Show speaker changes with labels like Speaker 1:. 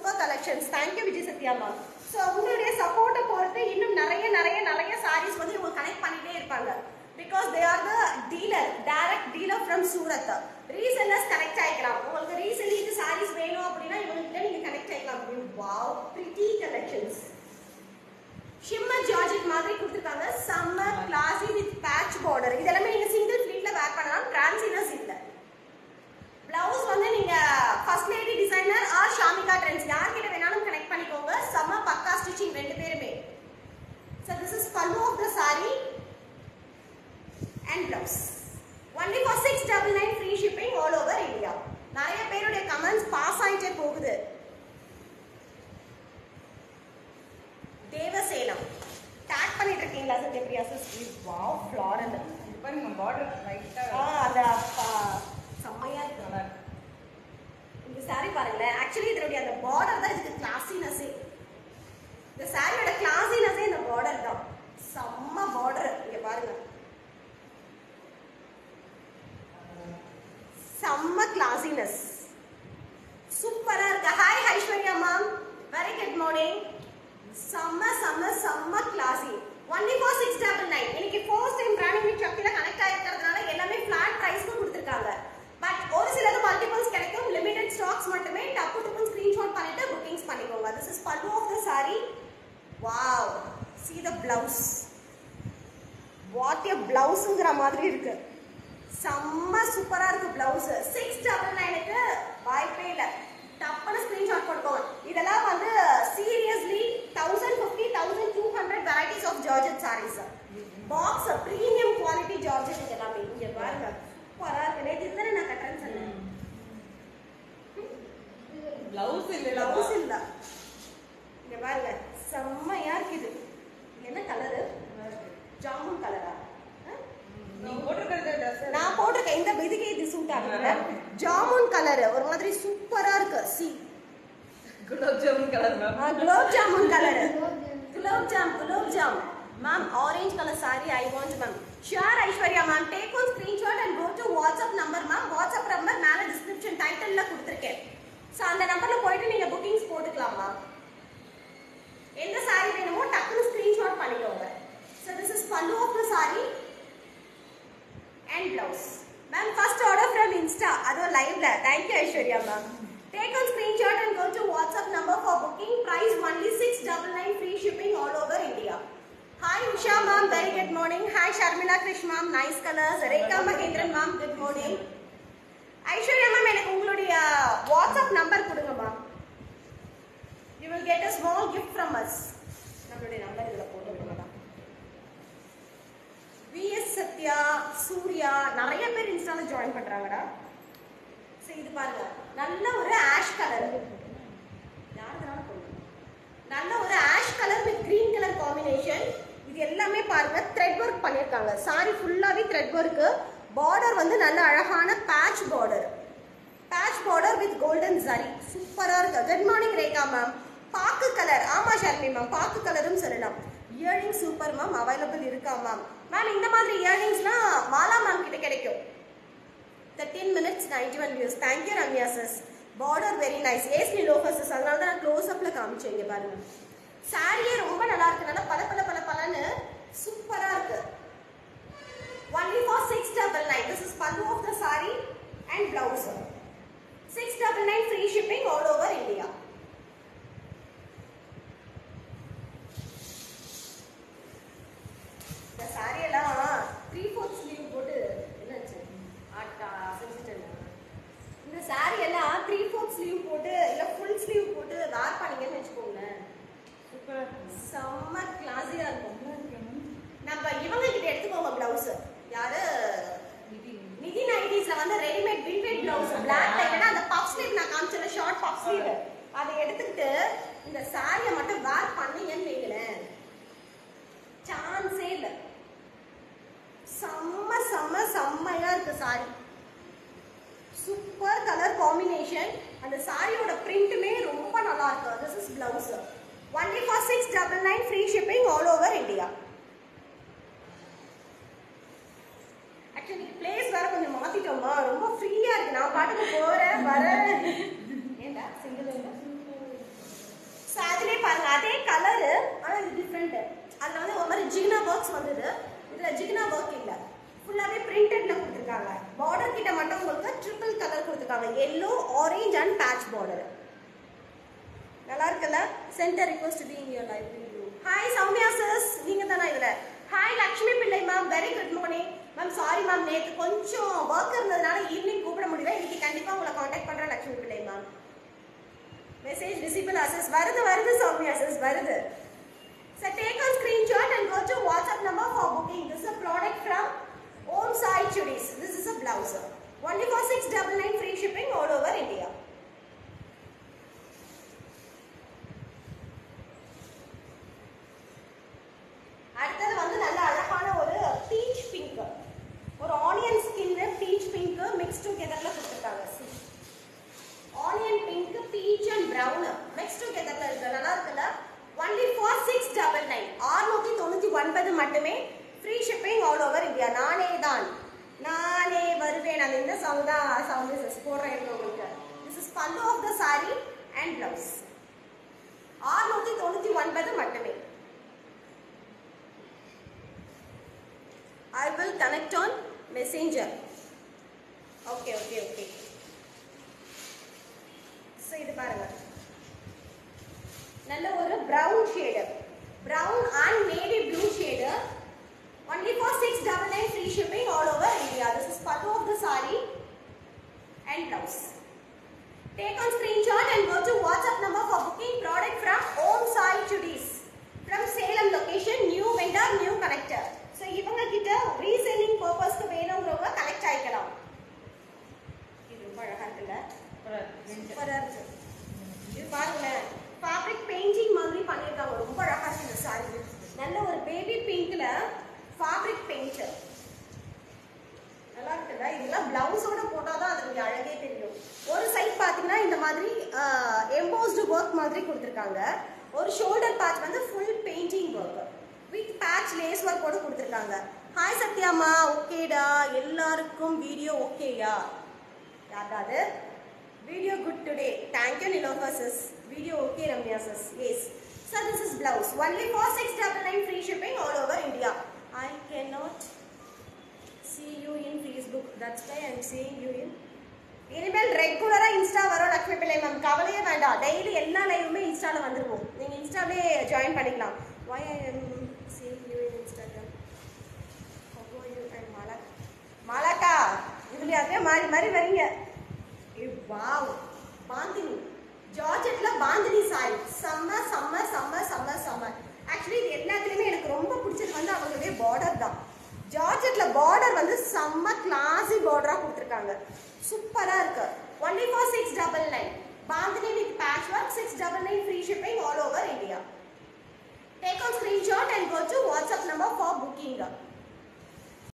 Speaker 1: Super collections thank you Vijay சத்யாமா so உங்களுடைய சப்போர்ட்டை பொறுத்து இன்னும் நிறைய நிறைய நிறைய சாரீஸ் வந்து இவங்க கனெக்ட் பண்ணிட்டே இருப்பாங்க because they are the dealer direct dealer from Surat resellers connect ஆகிக்கலாம் உங்களுக்கு ரீசெல்லிங்க்கு சாரீஸ் வேணும் அப்படின்னா இவங்ககிட்ட நீங்க கனெக்ட் ஆகிக்கலாம் wow pretty collections shimmer georgette மாதிரி கொடுத்துருக்காங்க summer classy with patch border இதெல்லாமே நீங்க சிங்கிள் ஃபிளீட்ல வேர் பண்ணலாம் டிரான்சினஸ் இல்ல பிளவுஸ் வந்து நீங்க first lady designer are Shamika trends யார்கிட்ட வேணாலும் கனெக்ட் பண்ணிக்கோங்க செம்ம பக்கா ஸ்டிச்சிங் ரெண்டு பேருமே So this is pallu of the saree and blouse. Only for 699 free shipping all over India. நிறைய பேருடைய கமெண்ட்ஸ் பாஸ் ஆயிட்டே போகுது தேவசேனம் டேக் பண்ணிட்டு இருக்கீங்களா சத்யபிரியா சிஸ் வாவ் ஃப்ளாரல்
Speaker 2: பாருங்க பார்டர் லைட்டா
Speaker 1: ஆ அந்த ப- செம்மையா இருக்கு
Speaker 2: நல்லா இருக்கு
Speaker 1: இந்த saree பாருங்களேன் ஆக்சுவலி இதனுடைய அந்த பார்டர் தான் இதுக்கு கிளாசினஸே இந்த சாரியோட கிளாசினஸே இந்த பார்டர் தான் செம்ம பார்டர் இங்க பாருங்க செம்ம கிளாசினஸ் சூப்பரா இருக்கு hi Aishwarya ma'am very good morning செம்ம செம்ம செம்ம classy only for six double nine இன்னைக்கு ஃபர்ஸ்ட் டைம் பிராண்டிங் சக்தியில கனெக்ட் ஆயிருக்கிறதுனால எல்லாமே ஃபிளாட் ப்ரைஸ்க்கு கொடுத்துருக்காங்க பட் ஒரு சிலது மல்டிபிள்ஸ் கிடைக்கும் லிமிடெட் ஸ்டாக்ஸ் மட்டுமே டப்பு டப்பு ஸ்கிரீன்ஷாட் பண்ணிட்டு புக்கிங்ஸ் பண்ணிக்கோங்க this is pallu of the sari wow see the blouse what a பிளவுஸுங்கிற மாதிரி இருக்கு செம்ம சூப்பரா இருக்கு பிளவுஸ் சிக்ஸ் டபுள் நைனுக்கு வாய்ப்பே இல்லை டப்புன்னு ஸ்கிரீன்ஷாட் போட்டுக்கோங்க இதெல்லாம் வந்து seriously thousand fifty thousand two hundred varieties of georgette saris box premium quality georgette இது எல்லாமே இங்க பாருங்க சூப்பரா இருக்கு நேற்று தானே நான் கட்டுறேன்னு சொன்னேன்
Speaker 2: பிளவுஸ் இல்ல
Speaker 1: பிளவுஸ் இல்ல இங்க பாருங்க செம்மையா இருக்குது இது என்ன கலரு ஜாமுன் கலரா
Speaker 2: நீங்க போட்டிருக்கிற ட்ரெஸ்
Speaker 1: நான் போட்டிருக்கேன் இந்த இதுக்கு இது சூட் ஆகுது ஜாமுன் கலர் ஒரு மாதிரி சூப்பரா இருக்கு see
Speaker 2: gulab jamun colour ma'am
Speaker 1: gulab jamun colour gulab jam gulab jam ma'am orange colour sari I want ma'am sure Aishwarya ma'am take one screenshot and go to WhatsApp number ma'am WhatsApp number மேல டிஸ்கிரிப்ஷன் டைட்டில்ல கொடுத்துருக்கேன் ஸோ அந்த நம்பர்ல போயிட்டு நீங்க புக்கிங்ஸ் போட்டுக்கலாம் மேம் எந்த சாரி வேணுமோ டக்குனு ஸ்கிரீன்ஷாட் பண்ணிக்கோங்க so this is pallu of the sari and blouse ma'am first order from Insta அதுவும் லைவ்ல thank you Aishwarya ma'am take one screenshot and go to WhatsApp number for booking price only six double nine free shipping all over India hi Usha ma'am very good morning hi Sharmila Krish ma'am nice colours Rekha Mahendran ma'am good morning Aishwarya ma'am எனக்கு உங்களுடைய WhatsApp number கொடுங்க ma'am you will get a small gift from us நம்மளுடைய number இதில் போட்டுருக்கோம் vs Sathya Surya நிறைய பேர் இன்ஸ்டால join பண்றாங்கடா சரி இது பாருங்க நல்ல ஒரு ஆஷ் கலர் யாருக்குனாலும் போடுங்க. நல்ல ஒரு ash colour with green colour combination இது எல்லாமே பாருங்க த்ரெட் ஒர்க் பண்ணிருக்காங்க சாரி ஃபுல்லாவே த்ரெட் ஒர்க் பார்டர் வந்து நல்ல அழகான patch border patch border with golden சரி சூப்பரா இருக்கு குட் மார்னிங் ரேகா மேம் பாக்கு கலர் ஆமா ஷர்மி மேம் பாக்கு கலரும் சொல்லலாம் இயரிங் சூப்பர் மேம் அவைலபிள் இருக்கா மேம் மேம் இந்த மாதிரி இயரிங்ஸ்லாம் மாலா மேம் கிட்ட கிடைக்கும் thirteen minutes ninety one views thank you Ramya sis border very nice ace நிலோஃபர்ஸஸ் அதனால தான் நான் க்ளோஸ் அப்ல காமிச்சேன் இங்க பாருங்க சாரியே ரொம்ப நல்லா இருக்கு நல்லா பல பல பல பலன்னு சூப்பரா இருக்கு only for six double nine this is pallu of the sari and blouse six double nine free shipping all over India இந்த சாரி எல்லாம் த்ரீ ஃபோர்த் ஸ்லீவ் போட்டு என்னாச்சு ஆட்டா செஞ்சுட்டேன் இந்த சாரி எல்லாம் த்ரீ ஃபோர்த் ஸ்லீவ் போட்டு இல்ல ஃபுல் ஸ்லீவ் போட்டு வேர் பண்ணீங்கன்னு வச்சுக்கோங்களேன்
Speaker 2: சூப்பரா
Speaker 1: செம்ம கிளாஸியா இருக்கும் நம்ம இவங்க கிட்ட எடுத்துக்கோங்க பிளவுஸ் யாரு நிதி நைட்டிஸ்ல வந்து ரெடிமேட் வின்டேட் பிளவுஸ் பிளாக் டைப்னா அந்த பஃப் ஸ்லீவ் நான் காமிச்சல ஷார்ட் பஃப் ஸ்லீவ் அதை எடுத்துக்கிட்டு இந்த சாரியை மட்டும் வேர் பண்ணீங்கன்னு வைங்களேன் சான்ஸே இல்லை செம்ம செம்ம செம்மையா இருக்கு சாரி சூப்பர் கலர் காம்பினேஷன் அந்த சாரியோட பிரிண்ட்டுமே ரொம்ப நல்லா இருக்கு this is blouse only for six double nine free shipping all over India actually place வேற கொஞ்சம் மாத்திட்டோமா ரொம்ப ஃப்ரீயா இருக்கு நான் பாட்டுக்கு போறேன் வரேன் ஏண்டா சிங்கிள் அதுலயே பாருங்க அதே கலரு ஆனா இது டிஃப்ரெண்ட் அதுல வந்து ஒரு மாதிரி ஜிகினா ஒர்க்ஸ் வந்தது இதுல ஜிகினா ஒர்க் இல்ல ஃபுல்லாவே பிரிண்டட்ல கொடுத்துருக்காங்க பார்டர் கிட்ட மட்டும் உங்களுக்கு ட்ரிபிள் கலர் கொடுத்துருக்காங்க yellow orange and patch border நல்லா இருக்குல்ல centre request be in your life hi Soumya sis நீங்க தானே இதுல hi Lakshmi Pillai ma'am very good morning ma'am sorry ma'am நேத்து கொஞ்சம் ஒர்க் இருந்ததுனால ஈவினிங் கூப்பிட முடியல இன்னைக்கு கண்டிப்பா உங்களை காண்டாக்ட் பண்றேன் Lakshmi Pillai ma'am message visible அசஸ் வருது வருது சௌமியா சிஸ் வருது So take a screenshot and go to WhatsApp number for booking. This is a product from Om Sai Chudis. This is a blouse. Only for 699 free shipping all over India. அடுத்தது வந்து நல்ல அழகான ஒரு peach pink ஒரு onion skin peach pink mix டுகெதர்ல கொடுத்துருக்காங்க See. Onion pink peach and brown mix டுகெதர்ல இருக்கு நல்லா இருக்குல்ல only for six double nine ஆறுநூத்தி தொண்ணூத்தி ஒன்பது மட்டுமே free shipping all over India நானே தான் நானே வருவேன் அந்த இந்த சாங் தான் சவுண்ட் சிஸ் போடுறேன் இருங்க உங்களுக்கு this is pallu of the sari and blouse ஆறுநூத்தி தொண்ணூத்தி ஒன்பது மட்டுமே I will connect on messenger. Okay, okay, okay. So இது பாருங்க நல்ல ஒரு brown shade brown and navy blue shade only for 699 free shipping all over India this is pallu of the saree and blouse take on screenshot and go to WhatsApp number for booking product from Om Sai Chudis from Salem location new vendor new connector so இவங்க கிட்ட reselling பர்பஸ்க்கு வேணுங்கிறவங்க connect ஆயிக்கலாம் இது ரொம்ப அழகா இருக்குல்ல சூப்பரா இருக்கு இது பாருங்களேன் ஃபேப்ரிக் பெயிண்டிங் மாதிரி பண்ணியிருக்காங்க ரொம்ப அழகா இருக்கு இந்த சாரி நல்ல ஒரு பேபி பிங்க்ல ஃபேப்ரிக் பெயிண்ட் நல்லா இருக்குல்ல இதெல்லாம் பிளவுஸோட போட்டால் தான் அதனுடைய அழகே தெரியும் ஒரு சைட் பார்த்தீங்கன்னா இந்த மாதிரி எம்போஸ்டு ஒர்க் மாதிரி கொடுத்துருக்காங்க ஒரு ஷோல்டர் பேட்ச் வந்து full painting work with patch lace ஒர்க்கோட கொடுத்துருக்காங்க ஹாய் சத்யாமா ஓகேடா எல்லாருக்கும் வீடியோ ஓகேயா யாராவது video good today thank you Nilofar sis video okay Ramya sis yes sir this is blouse only for six double nine free shipping all over India I can not see you in Facebook. That's why I'm seeing you in. இனிமேல் ரெகுலரா Insta வரும் Lakshmi Pillai ma'am கவலையே வேண்டாம் daily எல்லா லைவுமே இன்ஸ்டால வந்துருவோம் நீங்க இன்ஸ்டாலே ஜாயின் பண்ணிக்கலாம் why I am seeing you in Instagram how are you and மலக் மலக்கா இதுல அப்படியே மாறி மாறி வரீங்க வாவ் பாந்தினி ஜார்ஜெட்ல பாந்தினி சாரி செம்ம செம்ம செம்ம செம்ம செம்ம ஆக்சுவலி இது எல்லாத்துலயுமே எனக்கு ரொம்ப பிடிச்சது வந்து அவங்களுடைய பார்டர் தான் ஜார்ஜெட்ல பார்டர் வந்து செம்ம கிளாசி பார்டரா கொடுத்துருக்காங்க சூப்பரா இருக்கு only for six double nine bandhani with batch